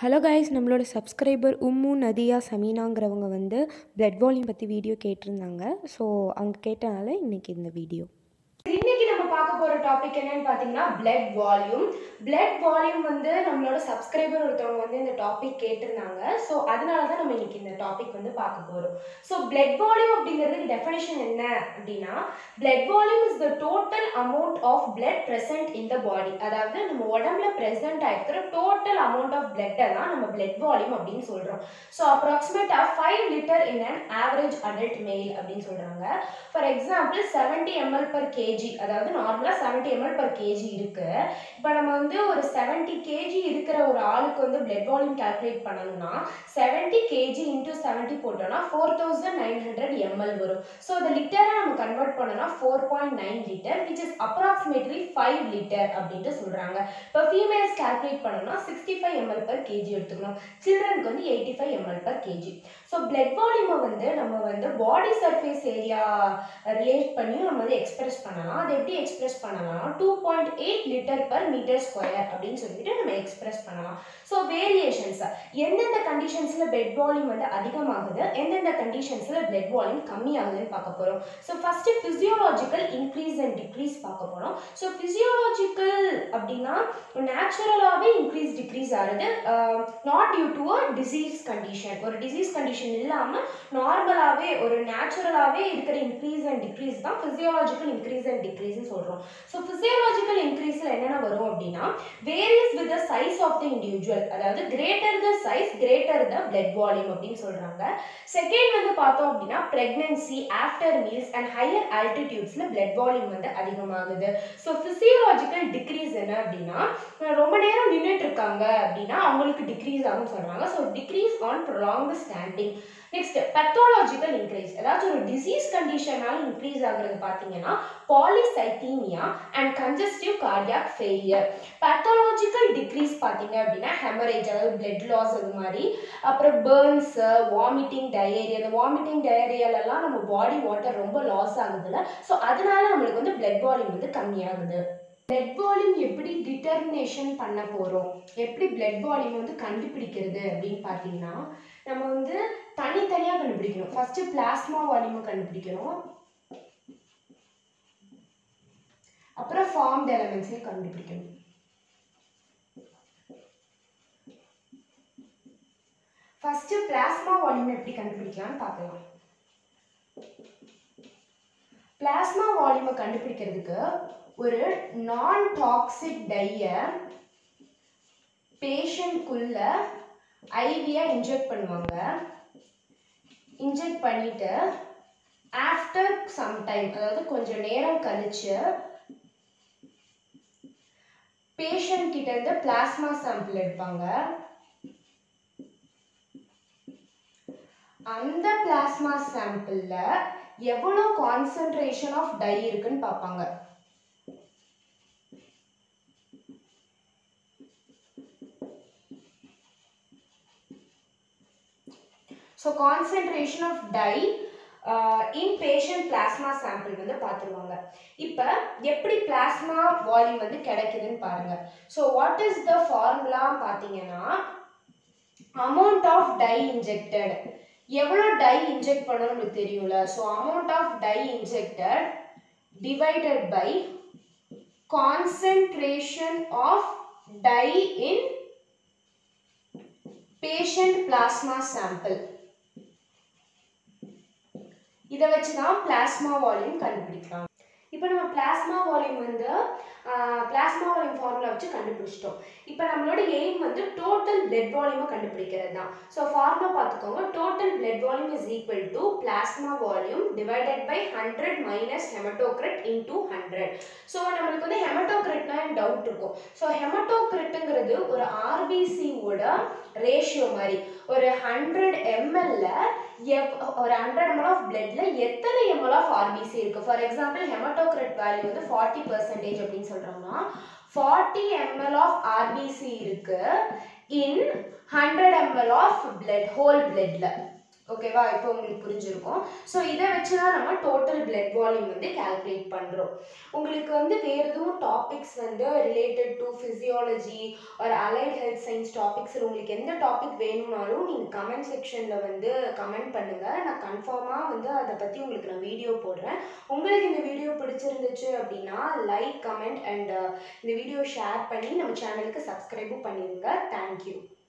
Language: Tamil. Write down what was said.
ஹலோ கைஸ் நம்மளோட சப்ஸ்கிரைபர் உம்மு நதியா சமீனாங்கிறவங்க வந்து பிளட் வால்யூம் பற்றி வீடியோ கேட்டிருந்தாங்க ஸோ அவங்க கேட்டனால இன்றைக்கி இந்த வீடியோ இன்னைக்கு நம்ம பார்க்க போற டாபிக் என்னன்னு பாத்தீங்கன்னா பிளட் வால்யூம் பிளட் வால்யூம் வந்து நம்மளோட சப்ஸ்கிரைபர் ஒருத்தவங்க வந்து இந்த டாபிக் கேட்டிருந்தாங்க ஸோ அதனால தான் நம்ம இன்னைக்கு இந்த டாபிக் வந்து பார்க்க போறோம் ஸோ பிளட் வால்யூம் அப்படிங்கிறதுக்கு டெஃபினேஷன் என்ன அப்படின்னா blood volume is the total amount of blood present in the body அதாவது நம்ம உடம்புல present ஆயிருக்கிற டோட்டல் அமௌண்ட் ஆஃப் பிளட்டை தான் நம்ம பிளட் வால்யூம் அப்படின்னு சொல்றோம் ஸோ அப்ராக்சிமேட்டாக five litre in an average adult male அப்படின்னு சொல்றாங்க for example seventy ML per KG அதாவது நார்மலாக செவன்ட்டி எம்எல் பர் கேஜி இருக்கு இப்போ நம்ம வந்து ஒரு செவன்ட்டி கேஜி இருக்கிற ஒரு ஆளுக்கு வந்து பிளட் வால்யூம் கால்குலேட் பண்ணணும்னா செவன்ட்டி கேஜி இன்டூ செவன்ட்டி போட்டோம்னா four thousand nine hundred ML வரும் ஸோ அதை லிட்டரை நம்ம கன்வெர்ட் பண்ணோம்னா four point nine litre which is approximately five litre அப்படின்ட்டு சொல்கிறாங்க இப்போ ஃபீமேல்ஸ் கால்குலேட் பண்ணோம்னா sixty five ML per KG எடுத்துக்கணும் சில்ட்ரனுக்கு வந்து eighty five ML per KG so blood வால்யூமை வந்து நம்ம வந்து பாடி சர்ஃபேஸ் ஏரியா ரிலேட் பண்ணியும் நம்ம வந்து எக்ஸ்பிரஸ் பண்ணலாம் அது எப்படி எக்ஸ்பிரஸ் பண்ணலாம் two point eight litre per metre square அப்படின்னு சொல்லிட்டு நம்ம எக்ஸ்பிரஸ் பண்ணலாம் ஸோ வேரியேஷன்ஸ் எந்தெந்த கண்டிஷன்ஸில் பிளட் வால்யூம் வந்து அதிகமாகுது எந்தெந்த கண்டிஷன்ஸில் பிளட் வால்யூம் கம்மியாகுதுன்னு பார்க்க போகிறோம் so first physiological increase and decrease பார்க்க போகிறோம் ஸோ ஃபிசியோலாஜிக்கல் அப்படின்னா நேச்சுரலாகவே இன்க்ரீஸ் டிக்ரீஸ் ஆகுது not due to a disease condition ஒரு டிசீஸ் கண்டிஷன் இல்லாமல் நார்மலாகவே ஒரு நேச்சுரலாகவே இருக்கிற இன்க்ரீஸ் அண்ட் டிக்ரீஸ் தான் ஃபிசியோலாஜிக்கல் இன்க்ரீஸ் அண்ட் டிக்ரீஸ்னு சொல்கிறோம் ஸோ ஃபிசியோலாஜிக்கல் இன்க்ரீஸில் என்னென்ன வரும் அப்படின்னா varies with the size of the individual அதாவது greater the size greater the blood volume அப்படின்னு சொல்கிறாங்க செகண்ட் வந்து பார்த்தோம் அப்படின்னா pregnancy after meals and higher ஆல்டிடியூட்ஸில் பிளட் வால்யூம் வந்து அதிகமாகுது ஸோ ஃபிசியோலாஜிக்கல் டிக்ரீஸ் என்ன அப்படின்னா ரொம்ப நேரம் நின்றுட்டு இருக்காங்க அப்படின்னா அவங்களுக்கு டிக்ரீஸ் ஆகும்னு சொல்கிறாங்க so decrease on prolonged standing next pathological increase ஏதாச்சும் ஒரு டிசீஸ் கண்டிஷனால இன்க்ரீஸ் ஆகுறது பார்த்தீங்கன்னா polycythemia and congestive cardiac failure pathological decrease பார்த்தீங்க அப்படின்னா ஹெமரேஜ் அதாவது பிளட் லாஸ் அது மாதிரி அப்புறம் பேர்ன்ஸ் வாமிட்டிங் டயேரியா அந்த வாமிட்டிங் டயேரியாலெல்லாம் நம்ம பாடி வாட்டர் ரொம்ப லாஸ் ஆகுதுல்ல ஸோ அதனால நம்மளுக்கு வந்து பிளட் வால்யூம் வந்து கம்மியாகுது பிளட் வால்யூம் எப்படி டிட்டர்மினேஷன் பண்ண போகிறோம் எப்படி பிளட் வால்யூம் வந்து கண்டுபிடிக்கிறது அப்படின்னு பார்த்தீங்கன்னா நம்ம வந்து தனித்தனியாக கண்டுபிடிக்கணும் ஃபஸ்ட்டு பிளாஸ்மா வால்யூமை கண்டுபிடிக்கணும் அப்புறம் ஃபார்ம்ட் எலமெண்ட்ஸையும் கண்டுபிடிக்கணும் ஃபஸ்ட்டு பிளாஸ்மா வால்யூம் எப்படி கண்டுபிடிக்கலாம்னு பார்க்கலாம் பிளாஸ்மா வால்யூமை கண்டுபிடிக்கிறதுக்கு ஒரு நான் டாக்ஸிக் டையை பேஷண்ட்குள்ள ஐவியாக இன்ஜெக்ட் பண்ணுவாங்க இன்ஜெக்ட் பண்ணிட்டு ஆஃப்டர் சம் டைம் அதாவது கொஞ்சம் நேரம் கழிச்சு பேஷண்ட் கிட்ட இருந்து பிளாஸ்மா சாம்பிள் எடுப்பாங்க அந்த பிளாஸ்மா சாம்பிளில் எவ்வளோ கான்சன்ட்ரேஷன் ஆஃப் டை இருக்குன்னு பார்ப்பாங்க so concentration of dye in patient plasma sample வந்து பார்த்துருவாங்க இப்போ எப்படி பிளாஸ்மா வால்யூம் வந்து கிடைக்குதுன்னு பாருங்க so what is the formula பார்த்தீங்கன்னா அமௌண்ட் ஆஃப் டை இன்ஜெக்டட் எவ்வளோ டை இன்ஜெக்ட் பண்ணணும் நம்மளுக்கு தெரியும்ல so amount of dye injected divided by concentration of dye in patient plasma sample இதை வச்சு தான் பிளாஸ்மா வால்யூம் கண்டுபிடிக்கலாம் இப்போ நம்ம பிளாஸ்மா வால்யூம் வந்து பிளாஸ்மா வால்யூம் ஃபார்முலா வச்சு கண்டுபிடிச்சிட்டோம் இப்போ நம்மளோட எய்ம் வந்து டோட்டல் பிளட் வால்யூமை கண்டுபிடிக்கிறது தான் ஸோ ஃபார்முலா பார்த்துக்கோங்க total blood volume is equal to plasma volume divided by hundred minus haematocrit into hundred so நம்மளுக்கு வந்து ஹெமட்டோக்ரிட்னா டவுட் இருக்கும் ஸோ ஹெமட்டோக்ரிட்டுங்கிறது ஒரு ஆர்பிசியோட ரேஷியோ மாதிரி ஒரு ஹண்ட்ரட் எம்எல்ல எவ் ஒரு ஹண்ட்ரட் எம்எல் ஆஃப் பிளட்ல எத்தனை எம்எல் ஆஃப் ஆர்பிசி இருக்கு ஃபார் எக்ஸாம்பிள் ஹெமட்டோக்ரிட் வேல்யூ வந்து ஃபார்ட்டி பர்சன்டேஜ் அப்படின்னு சொல்றோம்னா ஃபார்ட்டி எம்எல் ஆஃப் ஆர்பிசி இருக்கு in hundred ML of blood whole பிளட்ல ஓகேவா இப்போ உங்களுக்கு புரிஞ்சிருக்கும் ஸோ இதை வச்சு தான் நம்ம டோட்டல் பிளட் வால்யூம் வந்து கால்குலேட் பண்ணுறோம் உங்களுக்கு வந்து வேறு எதுவும் டாபிக்ஸ் வந்து ரிலேட்டட் டு ஃபிசியாலஜி ஒரு அலைட் ஹெல்த் சயின்ஸ் டாபிக்ஸ் உங்களுக்கு எந்த டாபிக் வேணும்னாலும் நீங்கள் கமெண்ட் செக்ஷனில் வந்து கமெண்ட் பண்ணுங்கள் நான் கன்ஃபார்மாக வந்து அதை பற்றி உங்களுக்கு நான் வீடியோ போடுறேன் உங்களுக்கு இந்த வீடியோ பிடிச்சிருந்துச்சு அப்படின்னா லைக் கமெண்ட் அண்ட் இந்த வீடியோ ஷேர் பண்ணி நம்ம சேனலுக்கு சப்ஸ்கிரைபும் பண்ணிடுங்க தேங்க்யூ